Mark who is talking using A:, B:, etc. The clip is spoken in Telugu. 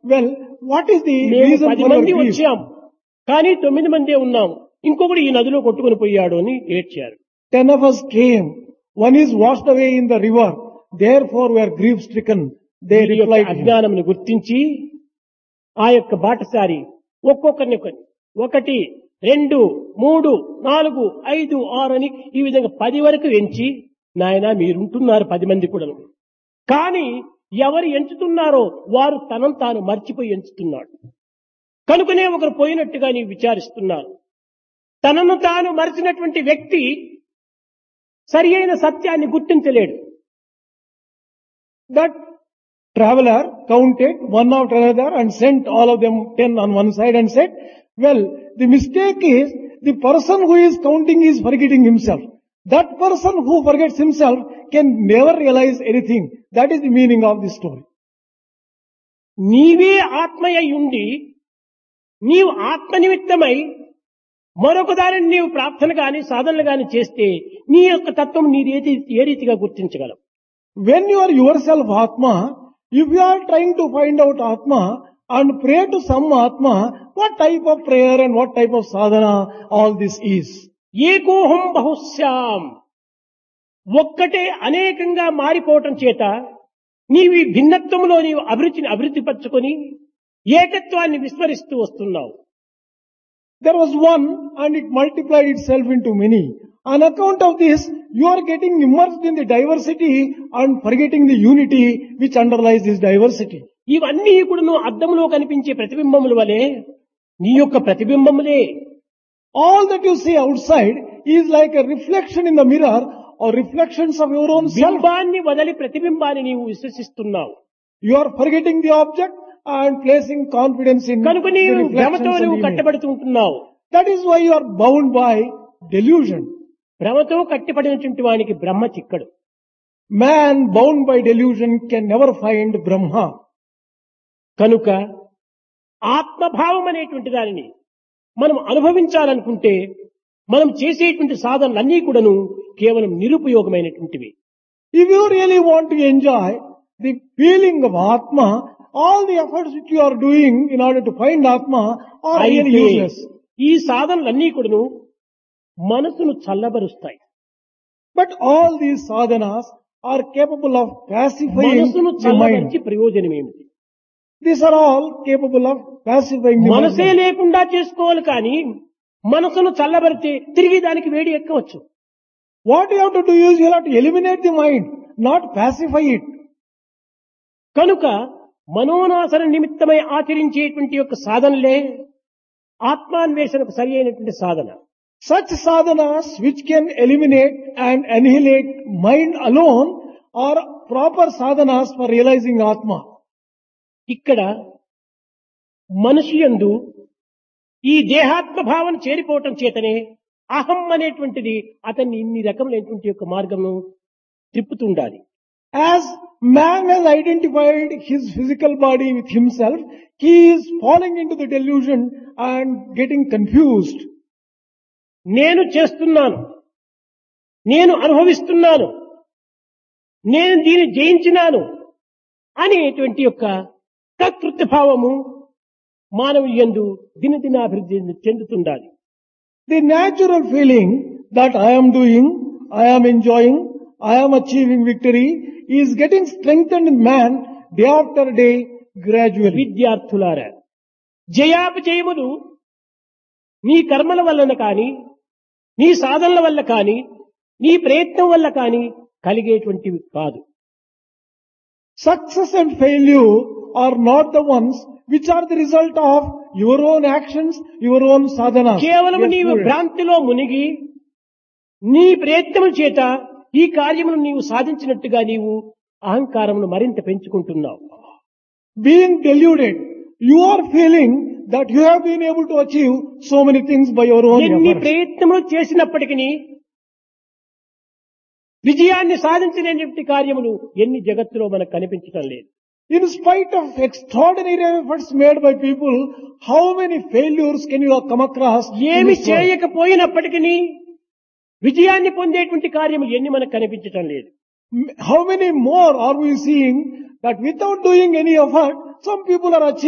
A: Well, what is the
B: మేము
A: reason
B: పది
A: for our
B: మంది
A: grief?
B: వచ్చాం కానీ తొమ్మిది మందే ఉన్నాం ఇంకొకడు ఈ నదిలో కొట్టుకుని పోయాడు అని ఏడ్చారు
A: Ten of us came. One is washed away in the river. Therefore we are grief stricken. They
B: వీరి యొక్క
A: replied to him.
B: అజ్ఞానమును గుర్తించి ఆ యొక్క బాటసారి ఒక్కొక్కరిని ఒకరిని ఒకటి రెండు మూడు నాలుగు ఐదు ఆరు అని ఈ విధంగా పది వరకు ఎంచి నాయన మీరుంటున్నారు పది మంది కూడా కానీ ఎవరు ఎంచుతున్నారో వారు తనను తాను మర్చిపోయి ఎంచుతున్నాడు కనుకనే ఒకరు పోయినట్టుగా నీవు విచారిస్తున్నారు తనను తాను మరిచినటువంటి వ్యక్తి సరి అయిన సత్యాన్ని గుర్తించలేడు
A: That traveler counted one after another and sent all of them ten on one side and said, well, the mistake is the person who is counting is forgetting himself. That person who forgets himself can never realize anything. That is the meaning of this story.
B: నీవే ఆత్మయ్య ఉండి నీవు ఆత్మ నిమిత్తమై మరొక దానిని నీవు ప్రార్థన గాని సాధనలు గాని చేస్తే నీ యొక్క తత్వం నీ రీతి ఏ రీతిగా గుర్తించగలవు
A: When you are yourself Atma, if you are trying to find out Atma and pray to some Atma, what type of prayer and what type of sadhana all this is?
B: ఏకోహం బహుశ్యాం ఒక్కటే అనేకంగా మారిపోవటం చేత నీవు ఈ భిన్నత్వంలో నీవు అభిరుచిని అభివృద్ధి పరచుకొని ఏకత్వాన్ని విస్మరిస్తూ వస్తున్నావు
A: There was one and it multiplied itself into many. On account of this, you are getting immersed in the diversity and forgetting the unity which underlies this diversity.
B: ఇవన్నీ కూడా నువ్వు అద్దంలో కనిపించే ప్రతిబింబముల వలె నీ యొక్క ప్రతిబింబములే
A: All that you see outside is like a reflection in the mirror or reflections of your own self.
B: బింబాన్ని వదలి ప్రతిబింబాన్ని నీవు విశ్వసిస్తున్నావు
A: You are forgetting the object and placing confidence in
B: కనుక
A: the
B: నీవు
A: reflections
B: భ్రమతో
A: and the
B: నువ్వు
A: image.
B: కట్టబడుతూ ఉంటున్నావు
A: That is why you are bound by delusion.
B: భ్రమతో కట్టిపడినటువంటి వానికి బ్రహ్మ చిక్కడు
A: Man bound by delusion can never find Brahma.
B: కనుక ఆత్మభావం అనేటువంటి దానిని మనం అనుభవించాలనుకుంటే మనం చేసేటువంటి సాధనలన్నీ కూడాను కేవలం నిరుపయోగమైనటువంటివి
A: If you really want to enjoy the feeling of Atma, all the efforts which you are doing in order to find Atma are really
B: అయితే
A: useless.
B: ఈ సాధనలన్నీ కూడాను మనసును చల్లబరుస్తాయి
A: But all these sadhanas are capable of pacifying
B: మనసును
A: the
B: చల్లబరిచి
A: mind.
B: ప్రయోజనం ఏమిటి
A: These are all capable of pacifying the
B: మనసే
A: mind.
B: లేకుండా చేసుకోవాలి కానీ మనసును చల్లబరితే తిరిగి దానికి వేడి ఎక్కవచ్చు
A: What you have to do is you have to eliminate the mind, not pacify it.
B: కనుక మనోనాశన నిమిత్తమై ఆచరించేటువంటి యొక్క సాధనలే ఆత్మాన్వేషణకు సరి అయినటువంటి సాధన
A: Such sadhanas which can eliminate and annihilate mind alone are proper sadhanas for realizing Atma.
B: ఇక్కడ మనిషి యందు ఈ దేహాత్మ భావన చేరిపోవటం చేతనే అహం అనేటువంటిది అతన్ని ఇన్ని రకములైనటువంటి యొక్క మార్గమును తిప్పుతుండాలి
A: As man has identified his physical body with himself, he is falling into the delusion and getting confused.
B: నేను చేస్తున్నాను నేను అనుభవిస్తున్నాను నేను దీన్ని జయించినాను అనేటువంటి యొక్క కకృత్య భావము మానవుని యందు దినదినాభివృద్ధి చెందుతుండాలి
A: The natural feeling that I am doing, I am enjoying, I am achieving victory is getting strengthened in man day after day gradually.
B: విద్యార్థులారా జయాపజయములు నీ కర్మల వలన కాని నీ సాధనల వల్ల కాని నీ ప్రయత్నం వల్ల కాని కలిగేటువంటివి కాదు
A: Success and failure are not the ones which are the result of your own actions, your own sadhanas.
B: కేవలం
A: Yes,
B: నీవు
A: students.
B: భ్రాంతిలో మునిగి నీ ప్రయత్నముల చేత ఈ కార్యమును నీవు సాధించినట్టుగా నీవు అహంకారమును మరింత పెంచుకుంటున్నావు
A: Being deluded, you are feeling that you have been able to achieve so many things by your own
B: ఎన్ని
A: efforts.
B: ప్రయత్నములు చేసినప్పటికీ విజయాన్ని సాధించినటువంటి కార్యములు ఎన్ని జగత్తులో మనకు కనిపించటం లేదు
A: In spite of extraordinary efforts made by people, how many failures can you come across? in
B: ఏమి
A: this world?
B: చేయకపోయినప్పటికీ విజయాన్ని పొందేటువంటి కార్యము ఎన్ని మనకు కనిపించటం లేదు
A: How many more are we seeing that without doing any effort, some people are achieving